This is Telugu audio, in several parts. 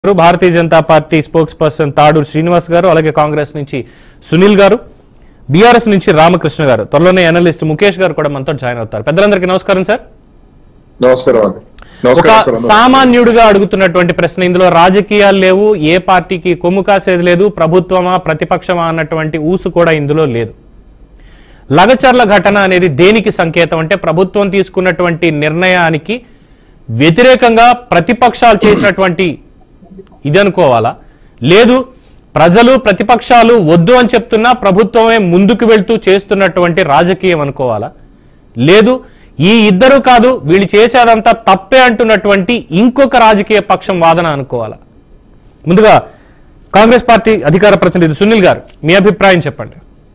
గారు, Bharatiya Janata Party spokesperson Taduru Srinivas గారు అలాగే కాంగ్రెస్ నుంచి సునీల్ గారు బీఆర్ఎస్ నుంచి రామకృష్ణ గారు త్వరలోనే అనలిస్ట్ ముఖేష్ గారు కూడా మనతో జాయిన్ అవుతారు పెద్దలందరికీ నమస్కారం సార్ నమస్కారం అండి ఒక నమస్కారం సార్ అందరూ. సామాన్యుడిగా అడుగుతున్నటువంటి ప్రశ్న ఇందులో రాజకీయాలు లేవు ఏ పార్టీకి కొమ్ము కాసేది లేదు ప్రభుత్వమా ప్రతిపక్షమా అన్నటువంటి ఊసు కూడా ఇందులో లేదు లగచర్ల ఘటన అనేది దేనికి సంకేతం అంటే ప్రభుత్వం తీసుకున్నటువంటి నిర్ణయానికి వ్యతిరేకంగా ప్రతిపక్షాలు చేసినటువంటి ఇది అనుకోవాలా లేదు ప్రజలు ప్రతిపక్షాలు వద్దు అని చెప్తున్నా ప్రభుత్వమే ముందుకు వెళ్తూ చేస్తున్నటువంటి రాజకీయం అనుకోవాలా లేదు ఈ ఇద్దరు కాదు వీళ్ళు చేసేదంతా తప్పే అంటున్నటువంటి ఇంకొక రాజకీయ పక్షం వాదన అనుకోవాలా ముందుగా కాంగ్రెస్ పార్టీ అధికార ప్రతినిధి సునీల్ గారు మీ అభిప్రాయం చెప్పండి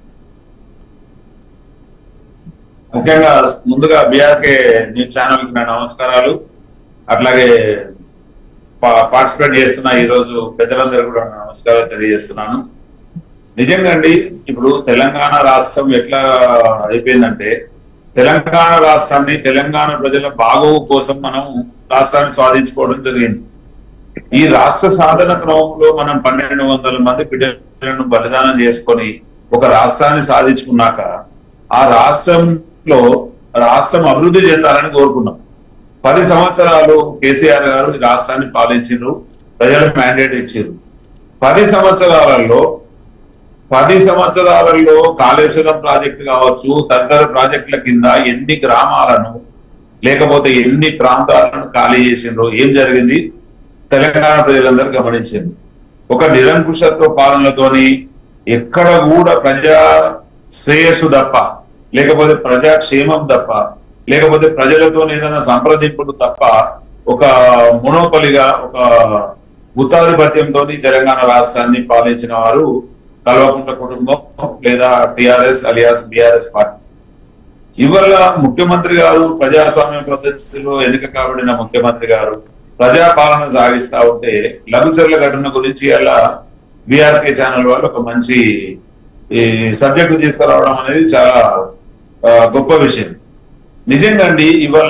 ముఖ్యంగా ముందుగా బీఆర్కే న్యూస్ ఛానల్ కి నా నమస్కారాలు అట్లాగే పా- పార్టిసిపేట్ చేస్తున్న ఈ రోజు పెద్దలందరూ కూడా నా నమస్కారాలు తెలియజేస్తున్నాను నిజంగా అండి ఇప్పుడు తెలంగాణ రాష్ట్రం ఎట్లా అయిపోయిందంటే తెలంగాణ రాష్ట్రాన్ని తెలంగాణ ప్రజల బాగోగు కోసం మనం రాష్ట్రాన్ని స్వాధించుకోవడం జరిగింది ఈ రాష్ట్ర సాధన క్రమంలో మనం పన్నెండు వందల మంది బిడ్డలను బలిదానం చేసుకొని ఒక రాష్ట్రాన్ని సాధించుకున్నాక ఆ రాష్ట్రంలో రాష్ట్రం అభివృద్ధి చెందాలని కోరుకున్నాం పది సంవత్సరాలు కేసీఆర్ గారు ఈ రాష్ట్రాన్ని పాలించారు ప్రజలకు మ్యాండేట్ ఇచ్చారు పది సంవత్సరాలలో పది సంవత్సరాలలో కాళేశ్వరం ప్రాజెక్టు కావచ్చు తదితర ప్రాజెక్టుల కింద ఎన్ని గ్రామాలను లేకపోతే ఎన్ని ప్రాంతాలను ఖాళీ చేసిండ్రో ఏం జరిగింది తెలంగాణ ప్రజలందరూ గమనించింది ఒక నిరంకుశత్వ పాలనతోని ఎక్కడ కూడా ప్రజా శ్రేయస్సు తప్ప లేకపోతే ప్రజా క్షేమం తప్ప లేకపోతే ప్రజలతో ఏదైనా సంప్రదింపులు తప్ప ఒక మునోపలిగా ఒక గుత్తాధిపత్యంతో తెలంగాణ రాష్ట్రాన్ని పాలించిన వారు కల్వకుంట్ల కుటుంబం లేదా టిఆర్ఎస్ అలియాస్ బిఆర్ఎస్ పార్టీ ఇవల్ల ముఖ్యమంత్రి గారు ప్రజాస్వామ్య పద్ధతిలో ఎన్నిక కాబడిన ముఖ్యమంత్రి గారు ప్రజాపాలన సాగిస్తా ఉంటే లఘుచర్ల ఘటన గురించి అలా బీఆర్కే ఛానల్ వాళ్ళు ఒక మంచి ఈ సబ్జెక్ట్ తీసుకురావడం అనేది చాలా ఆ, గొప్ప విషయం నిజంగా అండి ఇవల్ల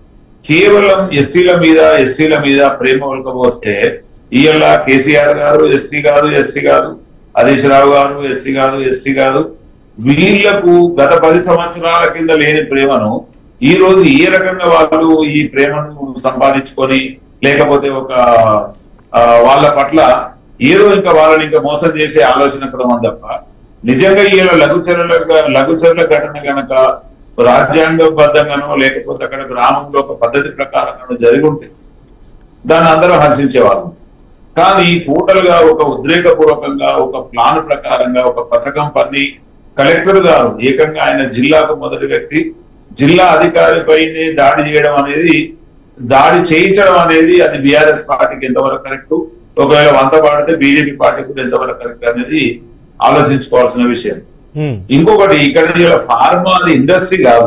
కేవలం ఎస్సీల మీద ఎస్సీల మీద ప్రేమ ఉలకపోస్తే ఇవాళ కేసీఆర్ గారు ఎస్టీ గారు ఎస్సీ గారు హరీష్ రావు గారు ఎస్సీ గారు ఎస్టీ గారు వీళ్లకు గత పది సంవత్సరాల కింద లేని ప్రేమను ఈ రోజు ఏ రకంగా వాళ్ళు ఈ ప్రేమను సంపాదించుకొని లేకపోతే ఒక ఆ, వాళ్ళ పట్ల ఏదో ఇంకా వాళ్ళని ఇంకా మోసం చేసే ఆలోచన క్రమం తప్ప నిజంగా ఈయన లఘుచరుల లఘుచరుల ఘటన గనక రాజ్యాంగబద్ధంగానో లేకపోతే అక్కడ గ్రామంలో ఒక పద్ధతి ప్రకారంగానో జరిగి ఉంటే దాన్ని అందరూ హర్షించేవాళ్ళం కానీ టోటల్గా ఒక ఉద్రేకపూర్వకంగా ఒక ప్లాన్ ప్రకారంగా ఒక పథకం పన్ని కలెక్టర్ గారు ఏకంగా ఆయన జిల్లాకు మొదటి వ్యక్తి జిల్లా అధికారిపైనే దాడి చేయడం అనేది దాడి చేయించడం అనేది అది బీఆర్ఎస్ పార్టీకి ఎంతవరకు కరెక్ట్ ఒకవేళ వంత పాడితే బీజేపీ పార్టీ కూడా ఎంతవరకు కరెక్ట్ అనేది ఆలోచించుకోవాల్సిన విషయం హ్మ్. ఇంకొకటి ఇక్కడ ఇలా ఫార్మా అది ఇండస్ట్రీ కాదు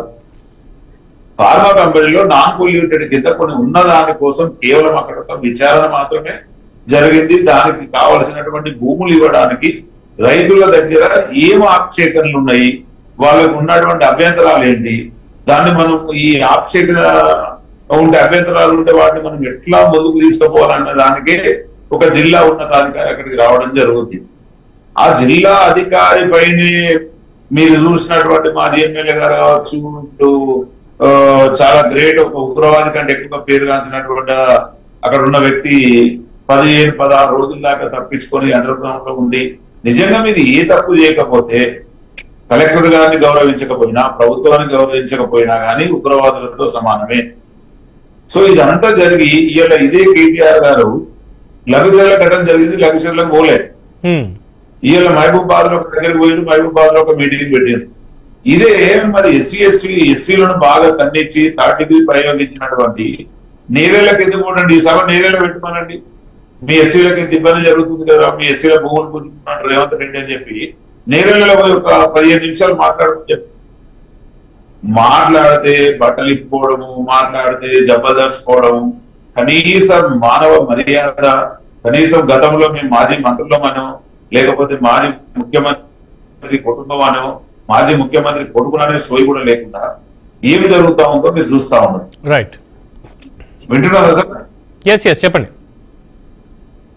ఫార్మా కంపెనీలో నాన్ పొల్యూటెడ్ కింద కొన్ని ఉన్న దాని కోసం కేవలం అక్కడ ఒక విచారణ మాత్రమే జరిగింది దానికి కావలసినటువంటి భూములు ఇవ్వడానికి రైతుల దగ్గర ఏం ఆక్షేపణలు ఉన్నాయి వాళ్ళకు ఉన్నటువంటి అభ్యంతరాలు ఏంటి దాన్ని మనం ఈ ఆక్షేపణ ఉండే అభ్యంతరాలు ఉంటే వాటిని మనం ఎట్లా ముందుకు తీసుకుపోవాలన్న దానికే ఒక జిల్లా ఉన్నతాధికారి అక్కడికి రావడం జరుగుతుంది ఆ జిల్లా అధికారి పైనే మీరు చూసినటువంటి మాజీ ఎమ్మెల్యే గారు కావచ్చు ఇటు, ఆ, చాలా గ్రేట్ ఒక ఉగ్రవాది కంటే ఎక్కువ పేరుగాంచినటువంటి అక్కడ ఉన్న వ్యక్తి పదిహేను పదహారు రోజుల దాకా తప్పించుకొని అండర్ గ్రౌండ్ లో ఉండి నిజంగా మీరు ఏ తప్పు చేయకపోతే కలెక్టర్ గారిని గౌరవించకపోయినా ప్రభుత్వాన్ని గౌరవించకపోయినా కానీ ఉగ్రవాదులతో సమానమే సో ఇదంతా జరిగి ఇవాళ ఇదే కేటీఆర్ గారు లఘుచర్ల ఘటన జరిగింది లఘుచర్లకు పోలేదు హ్మ్. ఇవాళ మహబూబాద్ లో ఒక దగ్గరికి పోయిండు మహబూబాద్ లో ఒక మీటింగ్ పెట్టింది ఇదే మరి ఎస్సీ ఎస్సీ ఎస్సీలను బాగా తన్నించి తాటికి ప్రయోగించినటువంటి నేరేళ్లకు ఎందుకు ఉండండి ఈ సభ నేరేళ్ళు పెట్టుకోనండి మీ ఎస్సీలకు ఇంత ఇబ్బంది జరుగుతుంది కదా మీ ఎస్సీల భూములు పుంజుకున్నాడు రేవంత్ రెడ్డి అని చెప్పి నేరేళ్లలో పోయి ఒక పదిహేను నిమిషాలు మాట్లాడుకుని చెప్పి మాట్లాడితే బట్టలు ఇప్పుకోవడము మాట్లాడితే జబర్దర్చుకోవడము కనీసం మానవ మర్యాద కనీసం గతంలో మేము మాజీ మంత్రులమనో లేకపోతే మాజీ ముఖ్యమంత్రి కుటుంబం అనో మాజీ ముఖ్యమంత్రి కొడుకుననే సోయి కూడా లేకుండా ఏమి జరుగుతా ఉందో మీరు చూస్తా ఉన్నారు రైట్ వింటున్నారా సార్ ఎస్ ఎస్ చెప్పండి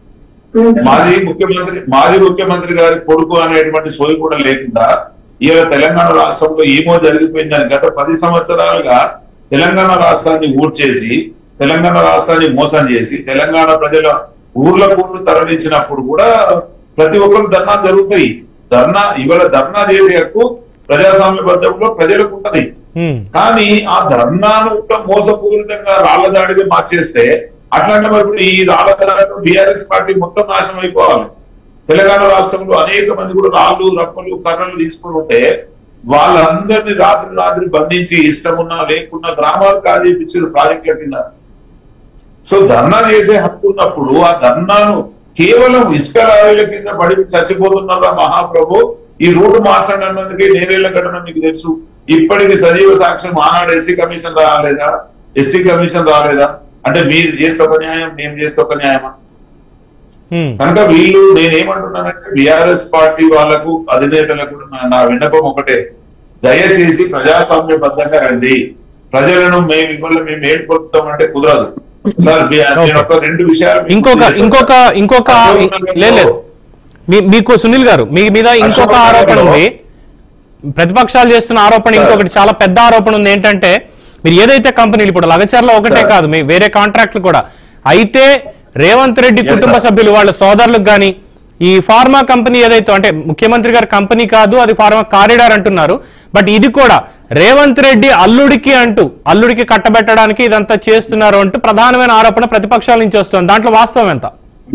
మాజీ ముఖ్యమంత్రి మాజీ ముఖ్యమంత్రి గారి కొడుకు అనేటువంటి సోయి కూడా లేకుండా ఇవాళ తెలంగాణ రాష్ట్రంలో ఏమో జరిగిపోయిందని గత పది సంవత్సరాలుగా తెలంగాణ రాష్ట్రాన్ని ఊడ్చేసి తెలంగాణ రాష్ట్రాన్ని మోసం చేసి తెలంగాణ ప్రజల ఊర్ల ఊర్లు తరలించినప్పుడు కూడా ప్రతి ఒక్కరు ధర్నా జరుగుతాయి ధర్నా ఇవాళ ధర్నా చేసే హక్కు ప్రజాస్వామ్య పద్ధతిలో ప్రజలకు ఉంటది ఉమ్, కానీ ఆ ధర్నాను కూడా మోసపూరితంగా రాళ్ల దాడిగా మార్చేస్తే అట్లాంటి మరి ఇప్పుడు ఈ రాళ్ల దాడిలో బీఆర్ఎస్ పార్టీ మొత్తం నాశనం అయిపోవాలి తెలంగాణ రాష్ట్రంలో అనేక మంది కూడా రాళ్ళు రప్పలు కర్రలు తీసుకుని ఉంటే వాళ్ళందరినీ రాత్రి రాత్రి బంధించి ఇష్టం ఉన్నా లేకున్నా గ్రామాలు కాదు చేయించారు ప్రాజెక్టుల కింద సో ధర్నా చేసే హక్కు ఉన్నప్పుడు ఆ ధర్నాను కేవలం ఇసుక లారీల కింద పడి చచ్చిపోతున్నారా మహాప్రభు ఈ రూట్ మార్చండి అన్నందుకే నేరేళ్ల ఘటన మీకు తెలుసు ఇప్పటికి సజీవ సాక్ష్యం ఆనాడు ఎస్సీ కమిషన్ రాలేదా ఎస్సీ కమిషన్ రాలేదా అంటే మీరు చేస్తే ఒక న్యాయం మేము చేస్తే ఒక న్యాయమా ఉమ్, కనుక వీళ్ళు నేనేమంటున్నానంటే బిఆర్ఎస్ పార్టీ వాళ్ళకు అధినేతలకు నా- నా విన్నపం ఒకటే దయచేసి ప్రజాస్వామ్యబద్ధంగా రండి ప్రజలను మేము ఇవాళ మేము ఏడ్పొడుతామంటే కుదరదు సార్ మీ- నేను ఒక రెండు విషయాలు మీకు ఇంకొక తెలియజేస్తాను. ఇంకొక ఇంకొక అశోక్ నగర్లో- లేదు లేదు. మీ- మీకు సునీల్ గారు మీ మీద ఇంకొక అశోక్ ఆరోపణ నగర్లో- ఉంది ప్రతిపక్షాలు చేస్తున్న ఆరోపణ సార్. ఇంకొకటి చాలా పెద్ద ఆరోపణ ఉంది ఏంటంటే మీరు ఏదైతే కంపెనీలు ఇప్పుడు లగచర్లో ఒకటే సార్. కాదు మీ వేరే కాంట్రాక్ట్లు కూడా అయితే రేవంత్ రెడ్డి Yes, కుటుంబ sir. సభ్యులు వాళ్ళ సోదరులకు గాని ఈ ఫార్మా కంపెనీ ఏదైతే అంటే ముఖ్యమంత్రి గారి కంపెనీ కాదు అది ఫార్మా కారిడార్ అంటున్నారు బట్ ఇది కూడా రేవంత్ రెడ్డి అల్లుడికి అంటూ అల్లుడికి కట్టబెట్టడానికి ఇదంతా చేస్తున్నారు అంటూ ప్రధానమైన ఆరోపణ ప్రతిపక్షాల నుంచి వస్తుంది దాంట్లో వాస్తవం ఎంత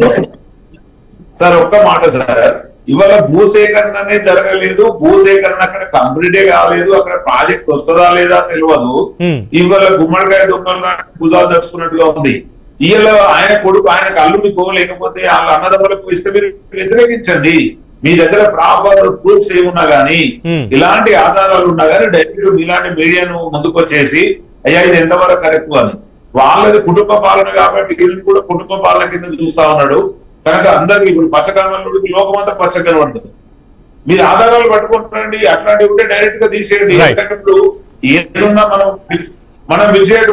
సార్ ఒక్క మాట సార్ ఇవాళ భూసేకరణనే జరగలేదు భూసేకరణ అక్కడ కంప్లీటే కాలేదు అక్కడ ప్రాజెక్ట్ వస్తుందా లేదా తెలియదు Hmm. ఇవాళ గుమ్మడికాయ దొంగలు భుజాలు తెచ్చుకున్నట్టుగా ఉంది ఇవాళ ఆయన కొడుకు ఆయనకు అల్లుడికో లేకపోతే వాళ్ళ అన్నదమ్ములకు ఇస్తే మీరు వ్యతిరేకించండి మీ దగ్గర ప్రాపర్ ప్రూఫ్స్ ఏమున్నా గానీ Hmm. ఇలాంటి ఆధారాలు ఉన్నా గానీ డైరెక్ట్ మీలాంటి మీడియాను ముందుకొచ్చేసి అయ్యా ఇది ఎంతవరకు కరెక్ట్ అని వాళ్ళది కుటుంబ పాలన కాబట్టి వీళ్ళని కూడా కుటుంబ పాలన కింద చూస్తా ఉన్నాడు కనుక అందరికి ఇప్పుడు పచ్చకమల్లుడికి లోకమంతా పచ్చ కనబడుతుంది మీరు ఆధారాలు పట్టుకుంటారండి అట్లాంటివి ఉంటే డైరెక్ట్ గా తీసేయండి Right. ఎందుకంటే ఇప్పుడు ఏదున్నా మనం మనం విజయ